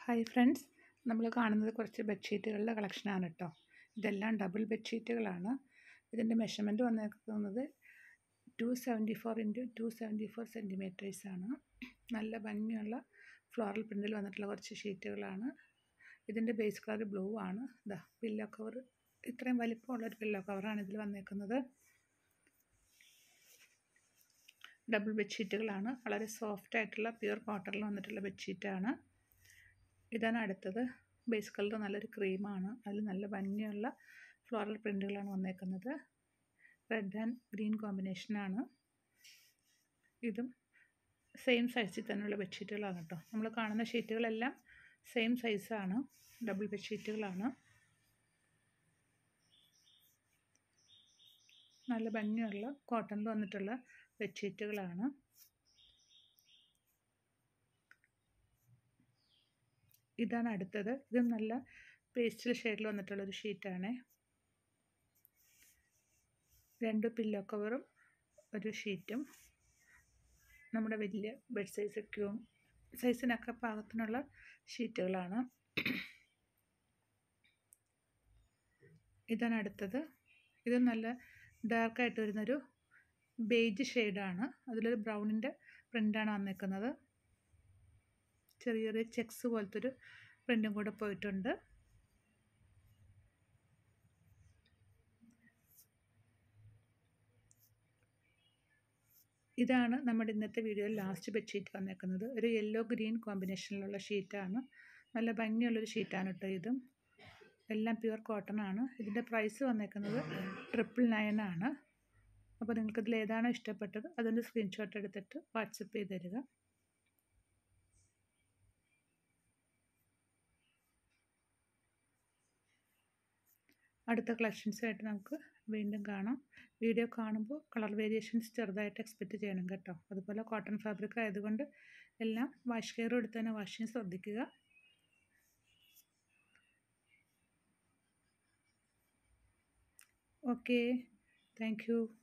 hi friends നമ്മൾ കാണുന്നത് കുറച്ച് ബെഡ്ഷീറ്റുകളുടെ കളക്ഷനാണ് കേട്ടോ ഇതെല്ലാം ഡബിൾ ബെഡ്ഷീറ്റുകളാണ് ഇതിൻ്റെ മെഷർമെൻറ്റ് വന്നേക്കുന്നത് two seventy four into two seventy four സെൻറ്റിമീറ്റേഴ്സാണ് നല്ല ഭംഗിയുള്ള ഫ്ലോറൽ പ്രിൻറ്റിൽ വന്നിട്ടുള്ള കുറച്ച് ഷീറ്റുകളാണ് ഇതിൻ്റെ ബേസ് കളർ ബ്ലൂ ആണ് ഇതാ പില്ലോ കവർ ഇത്രയും വലിപ്പമുള്ളൊരു പില്ലോ കവറാണ് ഇതിൽ വന്നേക്കുന്നത് ഡബിൾ ബെഡ്ഷീറ്റുകളാണ് വളരെ സോഫ്റ്റ് ആയിട്ടുള്ള പ്യുർ കോട്ടണിൽ വന്നിട്ടുള്ള ബെഡ്ഷീറ്റാണ് ഇതാണ് അടുത്തത് ബേസ് കളർ നല്ലൊരു ക്രീമാണ് അതിൽ നല്ല ഭംഗിയുള്ള ഫ്ലോറൽ പ്രിൻറ്റുകളാണ് വന്നേക്കുന്നത് റെഡ് ആൻഡ് ഗ്രീൻ കോമ്പിനേഷനാണ് ഇതും സെയിം സൈസിൽ തന്നെയുള്ള ബെഡ്ഷീറ്റുകളാണ് കേട്ടോ നമ്മൾ കാണുന്ന ഷീറ്റുകളെല്ലാം സെയിം സൈസാണ് ഡബിൾ ബെഡ്ഷീറ്റുകളാണ് നല്ല ഭംഗിയുള്ള കോട്ടണിൽ വന്നിട്ടുള്ള ബെഡ്ഷീറ്റുകളാണ് ഇതാണ് അടുത്തത് ഇത് നല്ല പേസ്റ്റൽ ഷെയ്ഡിൽ വന്നിട്ടുള്ളൊരു ഷീറ്റാണ് രണ്ട് പില്ലോ കവറും ഒരു ഷീറ്റും നമ്മുടെ വലിയ ബെഡ് സൈസൊക്കെയും സൈസിനൊക്കെ പാകത്തിനുള്ള ഷീറ്റുകളാണ് ഇതാണ് അടുത്തത് ഇത് നല്ല ഡാർക്കായിട്ട് വരുന്നൊരു ബേജ് ഷെയ്ഡാണ് അതിലൊരു ബ്രൗണിൻ്റെ പ്രിൻ്റാണ് വന്നേക്കുന്നത് ചെറിയ ചെറിയ ചെക്സ് പോലത്തെ ഒരു പ്രിൻറ്റും കൂടെ പോയിട്ടുണ്ട് ഇതാണ് നമ്മുടെ ഇന്നത്തെ വീഡിയോയിൽ ലാസ്റ്റ് ബെഡ്ഷീറ്റ് വന്നേക്കുന്നത് ഒരു യെല്ലോ ഗ്രീൻ കോമ്പിനേഷനിലുള്ള ഷീറ്റാണ് നല്ല ഭംഗിയുള്ളൊരു ഷീറ്റാണ് കേട്ടോ ഇതും എല്ലാം പ്യുവർ കോട്ടൺ ആണ് ഇതിൻ്റെ പ്രൈസ് വന്നേക്കുന്നത് ട്രിപ്പിൾ നയൻ ആണ് അപ്പോൾ നിങ്ങൾക്കിതിൽ ഏതാണോ ഇഷ്ടപ്പെട്ടത് അതിൻ്റെ സ്ക്രീൻഷോട്ട് എടുത്തിട്ട് വാട്സപ്പ് ചെയ്ത് തരിക അടുത്ത കളക്ഷൻസുമായിട്ട് നമുക്ക് വീണ്ടും കാണാം വീഡിയോ കാണുമ്പോൾ കളർ വേരിയേഷൻസ് ചെറുതായിട്ട് എക്സ്പെക്റ്റ് ചെയ്യണം കേട്ടോ അതുപോലെ കോട്ടൺ ഫാബ്രിക് ആയതുകൊണ്ട് എല്ലാം വാഷ് കെയർ എടുത്ത് തന്നെ വാഷിങ് ശ്രദ്ധിക്കുക ഓക്കെ താങ്ക് യു